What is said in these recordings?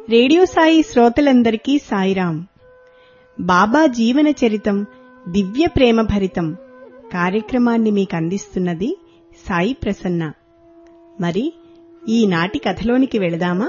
radio Sai శ్రోతలందరికీ సాయిరాం బాబా జీవన చరితం దివ్య ప్రేమ భరితం కార్యక్రమాన్ని మీకు అందిస్తున్నది సాయి ప్రసన్న మరి ఈనాటి కథలోనికి వెళదామా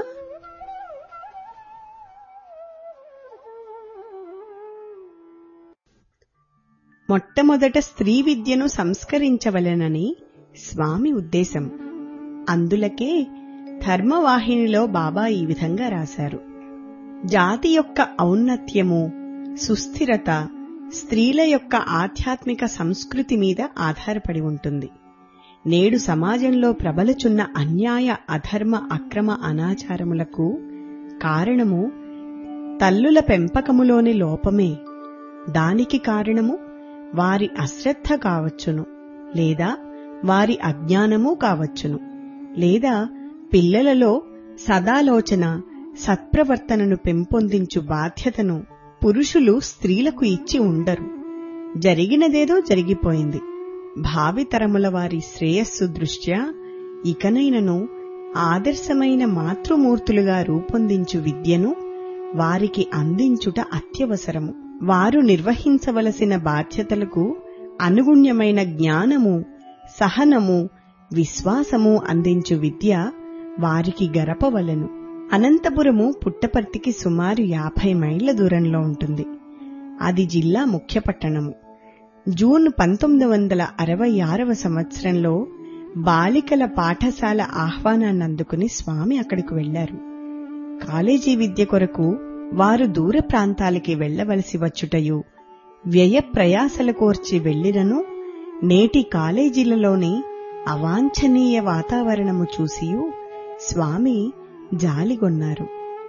మొట్టమొదట స్త్రీ విద్యను సంస్కరించవలెనని స్వామి ఉద్దేశం అందులకే ధర్మవాహినిలో బాబా ఈ విధంగా రాశారు జాతి యొక్క ఔన్నత్యము సుస్థిరత స్త్రీల యొక్క ఆధ్యాత్మిక సంస్కృతి మీద ఆధారపడి ఉంటుంది నేడు సమాజంలో ప్రబలుచున్న అన్యాయ అధర్మ అక్రమ అనాచారములకు కారణము తల్లుల పెంపకములోని లోపమే దానికి కారణము వారి అశ్రద్ధ కావచ్చును లేదా వారి అజ్ఞానము కావచ్చును లేదా పిల్లలలో సదాలోచన సత్ప్రవర్తనను పెంపొందించు బాధ్యతను పురుషులు స్త్రీలకు ఇచ్చి ఉండరు జరిగినదేదో జరిగిపోయింది భావితరముల వారి శ్రేయస్సు దృష్ట్యా ఇకనైనను ఆదర్శమైన మాతృమూర్తులుగా రూపొందించు విద్యను వారికి అందించుట అత్యవసరము వారు నిర్వహించవలసిన బాధ్యతలకు అనుగుణ్యమైన జ్ఞానము సహనము విశ్వాసము అందించు విద్య వారికి గరపవలను అనంతపురము పుట్టపర్తికి సుమారు యాభై మైళ్ల దూరంలో ఉంటుంది అది జిల్లా ముఖ్య పట్టణము జూన్ పంతొమ్మిది వందల అరవై ఆరవ సంవత్సరంలో బాలికల పాఠశాల ఆహ్వానాన్ని అందుకుని స్వామి అక్కడికి వెళ్లారు కాలేజీ విద్య కొరకు వారు దూర ప్రాంతాలకి వెళ్లవలసి వచ్చుటయు వ్యయ ప్రయాసల కోర్చి వెళ్లినను నేటి కాలేజీలలోని అవాంఛనీయ వాతావరణము చూసియు స్వామి జాలిగొన్నారు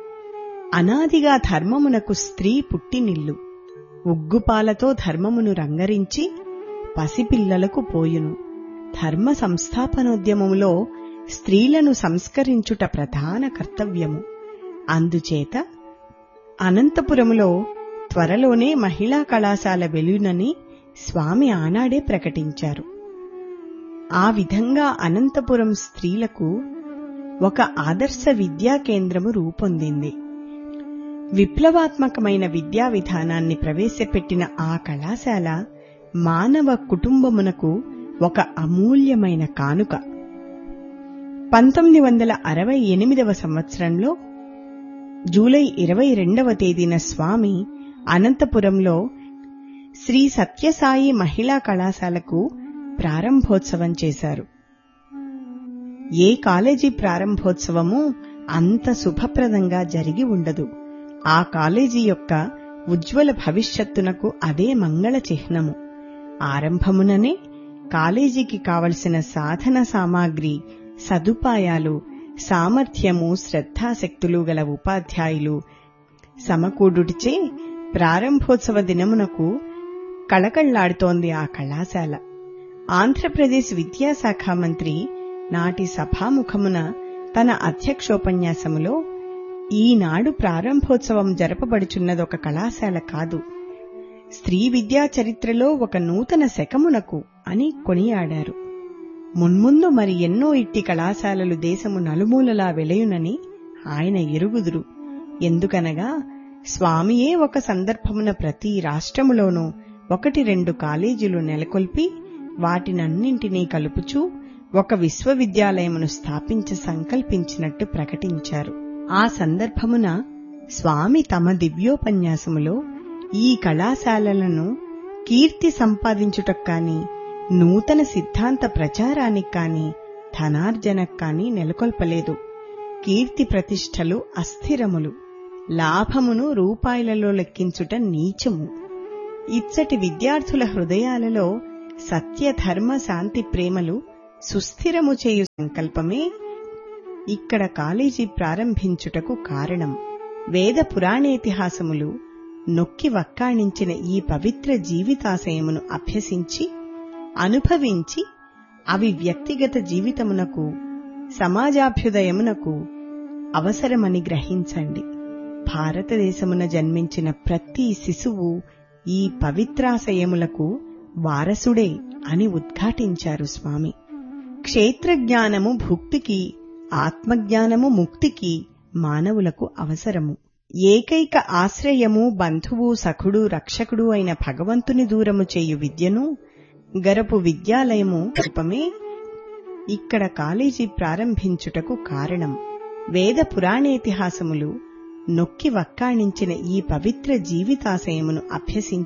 అనాదిగా ధర్మమునకు స్త్రీ పుట్టినిల్లు ఉగ్గుపాలతో ధర్మమును రంగరించి పసిపిల్లలకు పోయును ధర్మ సంస్థాపనోద్యమములో స్త్రీలను సంస్కరించుట ప్రధాన కర్తవ్యము అందుచేత అనంతపురములో త్వరలోనే మహిళా కళాశాల వెలునని స్వామి ఆనాడే ప్రకటించారు ఆ విధంగా అనంతపురం స్త్రీలకు ఒక ఆదర్శ విద్యా కేంద్రము రూపొందింది విప్లవాత్మకమైన విద్యా విధానాన్ని ప్రవేశపెట్టిన ఆ కళాశాల మానవ కుటుంబమునకు ఒక అమూల్యమైన కానుక పంతొమ్మిది వందల అరవై ఎనిమిదవ సంవత్సరంలో జూలై ఇరవై రెండవ తేదీన స్వామి అనంతపురంలో శ్రీ సత్యసాయి మహిళా కళాశాలకు ప్రారంభోత్సవం చేశారు ఏ కాలేజీ ప్రారంభోత్సవము అంత శుభప్రదంగా జరిగి ఉండదు ఆ కాలేజీ యొక్క ఉజ్వల భవిష్యత్తునకు అదే మంగళ చిహ్నము ఆరంభముననే కాలేజీకి కావలసిన సాధన సామాగ్రి సదుపాయాలు సామర్థ్యము శ్రద్ధాశక్తులు గల ఉపాధ్యాయులు సమకూడుటిచే ప్రారంభోత్సవ దినమునకు కళకళ్లాడుతోంది ఆ కళాశాల ఆంధ్రప్రదేశ్ విద్యాశాఖ మంత్రి నాటి సభాముఖమున తన అధ్యక్షోపన్యాసములో ఈనాడు ప్రారంభోత్సవం జరపబడుచున్నదొక కళాశాల కాదు స్త్రీ విద్యా చరిత్రలో ఒక నూతన శకమునకు అని కొనియాడారు మున్ముందు మరి ఎన్నో ఇట్టి కళాశాలలు దేశము నలుమూలలా వెలయునని ఆయన ఎరుగుదురు ఎందుకనగా స్వామియే ఒక సందర్భమున ప్రతి రాష్ట్రములోనూ ఒకటి రెండు కాలేజీలు నెలకొల్పి వాటినన్నింటినీ కలుపుచూ ఒక విశ్వవిద్యాలయమును స్థాపించ సంకల్పించినట్టు ప్రకటించారు ఆ సందర్భమున స్వామి తమ దివ్యోపన్యాసములో ఈ కళాశాలలను కీర్తి సంపాదించుటకు కాని నూతన సిద్ధాంత ప్రచారానికి కాని ధనార్జనకు కాని నెలకొల్పలేదు కీర్తి ప్రతిష్టలు అస్థిరములు లాభమును రూపాయలలో లెక్కించుట నీచము ఇచ్చటి విద్యార్థుల హృదయాలలో సత్య ధర్మ శాంతి ప్రేమలు సుస్థిరము చేయు సంకల్పమే ఇక్కడ కాలేజీ ప్రారంభించుటకు కారణం వేద పురాణేతిహాసములు నొక్కి వక్కాణించిన ఈ పవిత్ర జీవితాశయమును అభ్యసించి అనుభవించి అవి వ్యక్తిగత జీవితమునకు సమాజాభ్యుదయమునకు అవసరమని గ్రహించండి భారతదేశమున జన్మించిన ప్రతి శిశువు ఈ పవిత్రాశయములకు వారసుడే అని ఉద్ఘాటించారు స్వామి క్షేత్రజ్ఞానము భుక్తికి ఆత్మజ్ఞానము ముక్తికి మానవులకు అవసరము ఏకైక ఆశ్రయము బంధువు సఖుడు రక్షకుడు అయిన భగవంతుని దూరము చేయు విద్యను గరపు విద్యాలయము రూపమే ఇక్కడ కాలేజీ ప్రారంభించుటకు కారణం వేద పురాణేతిహాసములు నొక్కి వక్కాణించిన ఈ పవిత్ర జీవితాశయమును అభ్యసించి